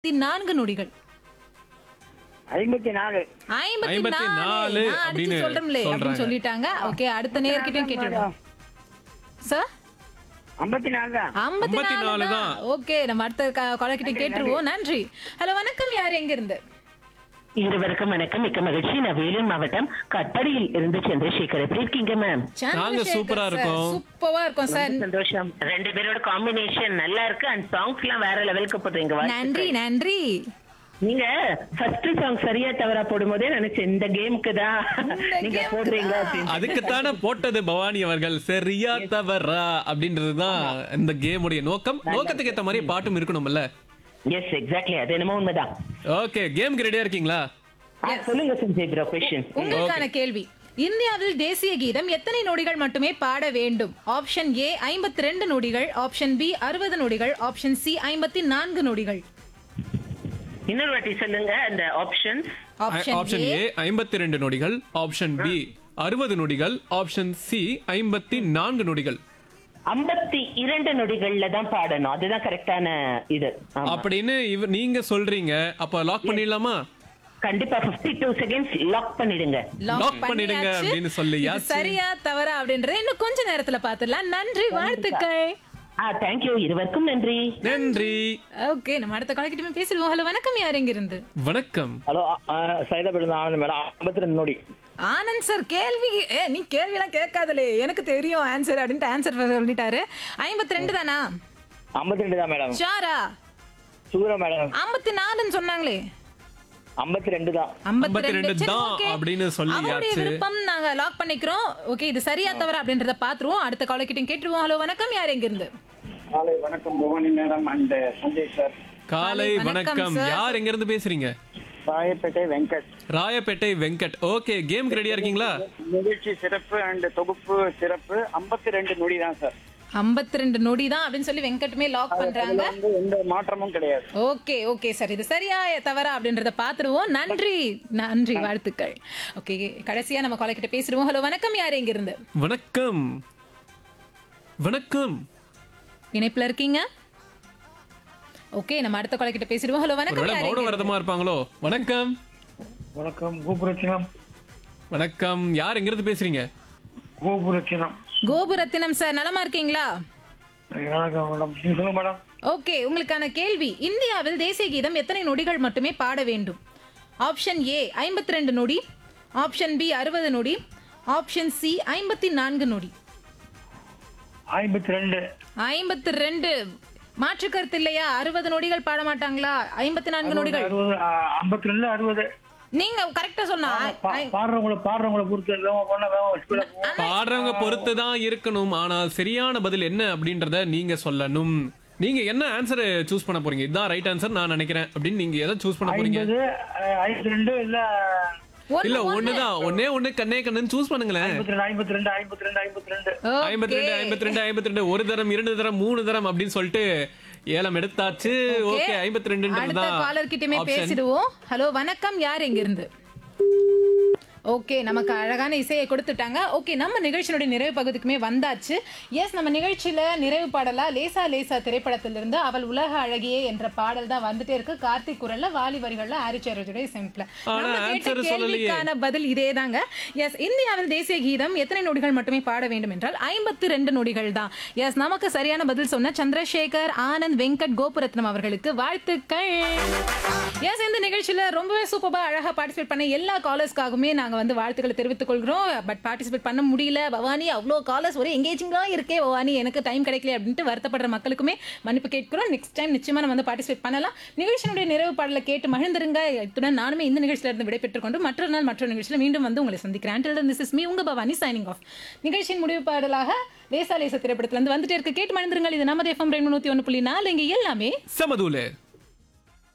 நான்கு நொடிகள் ஐம்பத்தி நாலு ஐம்பத்தி ஐம்பத்தி நாலு நாலு நான் அடிச்சு அப்படின்னு சொல்றேன்லே அப்படின்னு சொல்றாங்க. சொல்லிட்டாங்க ஓகே அடுத்த நேர்கிட்டயும் கேட்டுடுவோம் சார் ஐம்பத்தி நாலு தான் ஐம்பத்தி 54 நாலு தான். தான் ஓகே நம்ம அடுத்த கொலைக்கிட்ட கேட்டுருவோம் நன்றி ஹலோ வணக்கம் யார் எங்க இருந்து இருவருக்கும் வணக்கம் மிக்க மகிழ்ச்சி நான் வேலூர் மாவட்டம் கட்படியில் இருந்து சந்திரசேகர் எப்படி இருக்கீங்க மேம் நாங்க சூப்பரா இருக்கோம். சூப்பரா இருக்கோம் சார் சந்தோஷம் ரெண்டு பேரோட காம்பினேஷன் நல்லா இருக்கு அண்ட் சாங்ஸ் எல்லாம் வேற லெவலுக்கு போடுறீங்க வாழ்த்துக்கள். நன்றி நன்றி நீங்க ஃபர்ஸ்ட் சாங் சரியா தவறா போடும்போதே நினைச்சேன் இந்த கேமுக்கு தான் நீங்க game-க்கு போடுறீங்க தான். அப்படின்னு. அதுக்குத்தானே போட்டது பவானி அவர்கள் சரியா தவறா அப்படின்றதுதான் இந்த கேமுடைய நோக்கம் நோக்கத்துக்கு ஏத்த மாதிரி பாட்டும் இருக்கணும்ல எஸ் எக்ஸாக்ட்லி அது என்னமோ உண்மைதான் ஓகே கேமுக்கு ரெடியா இருக்கீங்களா ஆ, சொல்லுங்க சஞ்சய் ப்ரோ கொஸ்டின் உங்களுக்கான கேள்வி இந்தியாவில் தேசிய கீதம் எத்தனை நொடிகள் மட்டுமே பாட வேண்டும் ஆப்ஷன் ஏ ஐம்பத்தி ரெண்டு நொடிகள் ஆப்ஷன் பி அறுபது நொடிகள் ஆப்ஷன் சி ஐம்பத்தி நான்கு நொடிகள் இன்னொரு வாட்டி சொல்லுங்க அந்த option option option A A ஐம்பத்தி ரெண்டு நொடிகள் ஆப்ஷன் பி அறுபது நொடிகள் ஆப்ஷன் சி ஐம்பத்தி நான்கு நொடிகள் ஐம்பத்தி இரண்டு நொடிகள்ல தான் பாடணும் அதுதான் கரெக்டான இது ஆமா. அப்படின்னு இவ நீங்க சொல்றீங்க அப்ப லாக் பண்ணிடலாமா கண்டிப்பா 52 டூ செகண்ட்ஸ் லாக் பண்ணிடுங்க லாக் Lock பண்ணிடுங்க பண்ணியாச்சு. அப்படின்னு சொல்லியாச்சு. இது சரியா தவறா அப்படின்றத இன்னும் கொஞ்ச நேரத்துல பாத்துடலாம் நன்றி வாழ்த்துக்கள் ஆ தேங்க்யூ இருவருக்கும் நன்றி நன்றி ஓகே நம்ம அடுத்த காலக்கிட்டமே பேசிடுவோம் ஹலோ வணக்கம் யார் எங்க இருந்து வணக்கம் ஹலோ சைதாபேட் ஆனந்த் மேடம் ஐம்பத்தி ரெண்டு நோடி ஆனந்த் சார் கேள்வி ஏ நீ கேள்வி எல்லாம் கேட்காதலே எனக்கு தெரியும் ஆன்சர் அப்படின்ட்டு ஆன்சர் சொல்லிட்டாரு ஐம்பத்தி ரெண்டு தானா ஐம்பத்தி ரெண்டு தான் மேடம் ஷாரா சூரா மேடம் ஐம்பத்தி நாலுன்னு சொன்னாங்களே ஐம்பத்தி ரெண்டு தான் ஐம்பத்தி ரெண்டு 52 தான் அப்படின்னு சொல்லியாச்சு. அவருடைய விருப்பம் நாங்க லாக் பண்ணிக்கிறோம் ஓகே இது சரியா தவறா அப்படின்றத பாத்துருவோம் அடுத்த காலக்கிட்டையும் கேட்டுருவோம் ஹலோ வணக்கம் யார் எங்க இருந்து காலை வணக்கம் Bhavani madam and Sanjay sir காலை வணக்கம், வணக்கம் sir. யார் எங்க இருந்து பேசுறீங்க ராயப்பேட்டை வெங்கட் ராயப்பேட்டை வெங்கட் ஓகே கேமுக்கு ரெடியா இருக்கீங்களா நிகழ்ச்சி சிறப்பு அண்ட் தொகுப்பு சிறப்பு ஐம்பத்தி ரெண்டு நொடி தான் சார் ஐம்பத்தி ரெண்டு நொடி தான் அப்படின்னு சொல்லி வெங்கட்டுமே லாக் பண்றாங்க அதுல வந்து எந்த மாற்றமும் கிடையாது ஓகே ஓகே சார் இது சரியா தவறா அப்படின்றத பாத்துருவோம் நன்றி நன்றி வாழ்த்துக்கள் ஓகே கடைசியா நம்ம காலக்கிட்ட பேசிடுவோம் ஹலோ வணக்கம் யார் எங்க இருந்து வணக்கம் வணக்கம் இணைப்புல இருக்கீங்க ஓகே நம்ம அடுத்த காலக்கிட்ட பேசிடுவோம் ஹலோ வணக்கம் ஒருவேளை யார் மௌன எங்க விரதமா இருப்பாங்களோ வணக்கம் வணக்கம் கோபுரத்தினம் வணக்கம் யார் எங்க இருந்து பேசுறீங்க கோபுரத்தினம் கோபுரத்தினம் சார் நலமா இருக்கீங்களா வணக்கம் மேடம் நீங்க சொல்லுங்க மேடம் ஓகே உங்களுக்கான கேள்வி இந்தியாவில் தேசிய கீதம் எத்தனை நொடிகள் மட்டுமே பாட வேண்டும் ஆப்ஷன் ஏ ஐம்பத்தி ரெண்டு நொடி ஆப்ஷன் பி அறுபது நொடி ஆப்ஷன் சி ஐம்பத்தி நான்கு நொடி ஐம்பத்தி ரெண்டு ஐம்பத்தி ரெண்டு மாற்று கருத்து இல்லையா அறுபது நொடிகள் பாட மாட்டாங்களா ஐம்பத்தி நான்கு நொடிகள் அறுபது ஐம்பத்தி ரெண்டு அறுபது நீங்க கரெக்டா சொன்னா பா- பாடுறவங்கள பாடுறவங்கள பொறுத்து வேகமா போனா வேகமா ஸ்பீடா போகும் பாடுறவங்க பொறுத்து தான் இருக்கணும் ஆனால் சரியான பதில் என்ன அப்படின்றத நீங்க சொல்லணும் நீங்க என்ன ஆன்சர் சூஸ் பண்ண போறீங்க இதுதான் ரைட் ஆன்சர் நான் நினைக்கிறேன் அப்படின்னு நீங்க எதை சூஸ் பண்ண போறீங்க ஐம்பது அஹ், ஐம்பத்தி ரெண்டு இல்ல ஒண்ணு, இல்ல ஒண்ணு. ஒண்ணுதான் ஒன்னே ஒண்ணு கண்ணே கண்ணுன்னு சூஸ் பண்ணுங்களேன் ஐம்பத்தி ரெண்டு ஐம்பத்தி ரெண்டு ஐம்பத்தி ரெண்டு ஐம்பத்தி ரெண்டு ஐம்பத்தி ரெண்டு Okay. ஐம்பத்தி ரெண்டு ஐம்பத்தி ரெண்டு ஒரு தரம் இரண்டு தரம் மூணு தரம் அப்படின்னு சொல்லிட்டு ஏலம் எடுத்தாச்சு ஓகே ஐம்பத்தி அடுத்த ரெண்டுன்றதுதான் காலர் கிட்டயுமே option. பேசிடுவோம் ஹலோ வணக்கம் யார் எங்க இருந்து ஓகே நமக்கு அழகான இசையை கொடுத்துட்டாங்க ஓகே நம்ம நிகழ்ச்சியினுடைய நிறைவு பகுதிக்குமே வந்தாச்சு எஸ் நம்ம நிகழ்ச்சியில நிறைவு பாடலா லேசா லேசா திரைப்படத்திலிருந்து அவள் உலக அழகியே என்ற பாடல் தான் வந்துட்டே இருக்கு கார்த்திக் குரல்ல வாலி வரிகள்ல ஆரிச்சேரோடைய சிம்பிள் ஆனா நம்ம கேட்ட answer சொல்லலையே. கேள்விக்கான பதில் இதே தாங்க எஸ் இந்தியாவில் தேசிய கீதம் எத்தனை நொடிகள் மட்டுமே பாட வேண்டும் என்றால் ஐம்பத்தி ரெண்டு நொடிகள் தான் எஸ் நமக்கு சரியான பதில் சொன்ன சந்திரசேகர் ஆனந்த் வெங்கட் கோபுரத்னம் அவர்களுக்கு வாழ்த்துக்கள் எஸ் இந்த நிகழ்ச்சியில ரொம்பவே சூப்பரா அழகா பார்ட்டிசிபேட் பண்ண எல்லா காலர்ஸ்க்காகவுமே நாங்க வந்து வாழ்த்துக்களை தெரிவித்துக் கொள்கிறோம் பட் பார்ட்டிசிபேட் பண்ண முடியல பவானி அவ்வளோ காலர்ஸ் ஒரே எங்கேஜிங்கா இருக்கே பவானி எனக்கு டைம் கிடைக்கல அப்படின்ட்டு வருத்தப்படுற மக்களுக்குமே மன்னிப்பு கேட்கிறோம் நெக்ஸ்ட் டைம் நிச்சயமா நம்ம வந்து பார்ட்டிசிபேட் பண்ணலாம் நிகழ்ச்சியினுடைய நிறைவு பாடலை கேட்டு மகிழ்ந்திருங்க இத்துடன் நானுமே இந்த நிகழ்ச்சியில இருந்து விடைபெற்றுக் கொண்டு மற்றொரு நாள் மற்றொரு நிகழ்ச்சியில் மீண்டும் வந்து உங்களை சந்திக்கிறேன் திஸ் இஸ் மீ உங்க பவானி சைனிங் ஆஃப் நிகழ்ச்சியின் முடிவு பாடலாக லேசா லேசா திரைப்படத்துல இருந்து வந்துட்டே இருக்கு கேட்டு மகிழ்ந்திருங்கள் இது நமது எஃப்எம் ரெண்டு நூத்தி ஒன்று புள்ளி நாலு இங்க எல்லாமே சமதூலே